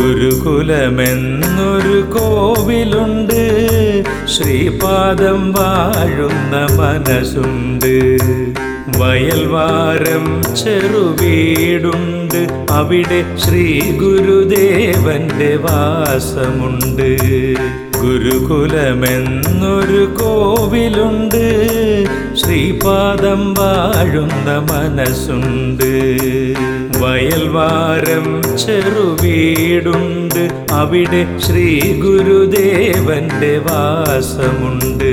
ഗുരുകുലമെന്നൊരു കോവിലുണ്ട് ശ്രീപാദം വാഴുന്ന മനസ്സുണ്ട് വയൽവാരം ചെറുവീടുണ്ട് അവിടെ ശ്രീ ഗുരുദേവന്റെ വാസമുണ്ട് ഗുരുകുലമെന്നൊരു കോവിലുണ്ട് ശ്രീപാദം വാഴുന്ന മനസ്സുണ്ട് വയൽവാരം ചെറുവീടുണ്ട് അവിടെ ശ്രീ ഗുരുദേവന്റെ വാസമുണ്ട്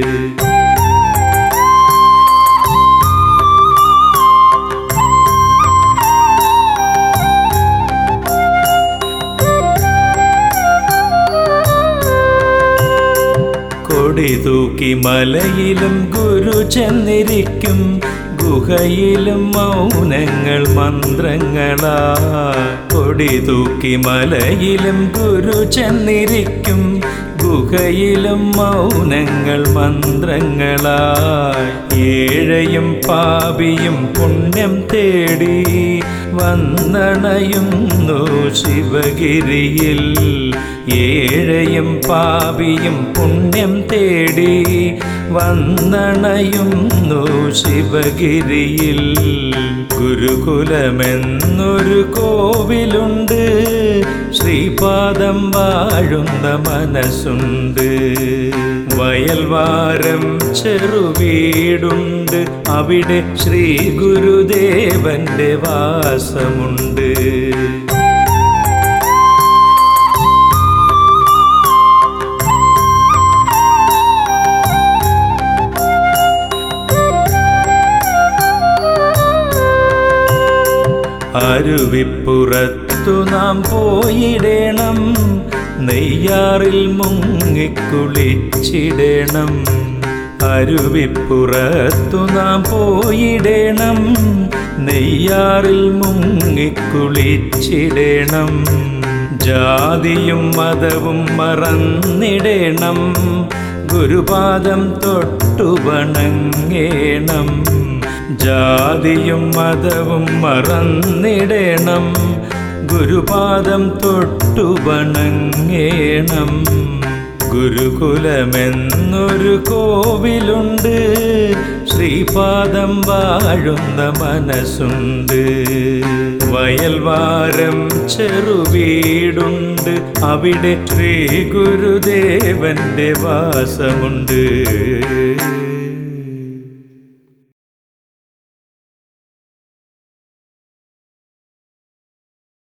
കൊടി തൂക്കി മലയിലും ഗുരു ചെന്നിരിക്കും ഗുഹയിലും മൗനങ്ങൾ മന്ത്രങ്ങളാ കൊടി തൂക്കി മലയിലും ഗുരു ചെന്നിരിക്കും ഗുഹയിലും മൗനങ്ങൾ മന്ത്രങ്ങളായി ഏഴയും പാപിയും പുണ്യം തേടി വന്നണയുന്നു ശിവഗിരിയിൽ ഏഴയും പാപിയും പുണ്യം തേടി വന്നണയുന്നു ശിവഗിരിയിൽ ഗുരുകുലമെന്നൊരു കോവിലുണ്ട് ശ്രീപാദം വാഴുന്ന മനസ്സുണ്ട് വയൽവാരം ചെറുവീടുണ്ട് അവിടെ ശ്രീ ഗുരുദേവന്റെ വാസമുണ്ട് അരുവിപ്പുറത്തു നാം പോയിടണം നെയ്യാറിൽ മുങ്ങിക്കുളിച്ചിടണം അരുവിപ്പുറത്തു നാം പോയിടണം നെയ്യാറിൽ മുങ്ങിക്കുളിച്ചിടണം ജാതിയും മതവും മറന്നിടണം ഗുരുപാദം തൊട്ടു വണങ്ങേണം ജാതിയും മതവും മറന്നിടണം ഗുരുപാദം തൊട്ടു വണങ്ങേണം ഗുരുകുലമെന്നൊരു കോവിലുണ്ട് ശ്രീപാദം വാഴുന്ന മനസ്സുണ്ട് വയൽവാരം ചെറുവീടുണ്ട് അവിടെ ശ്രീ ഗുരുദേവന്റെ വാസമുണ്ട്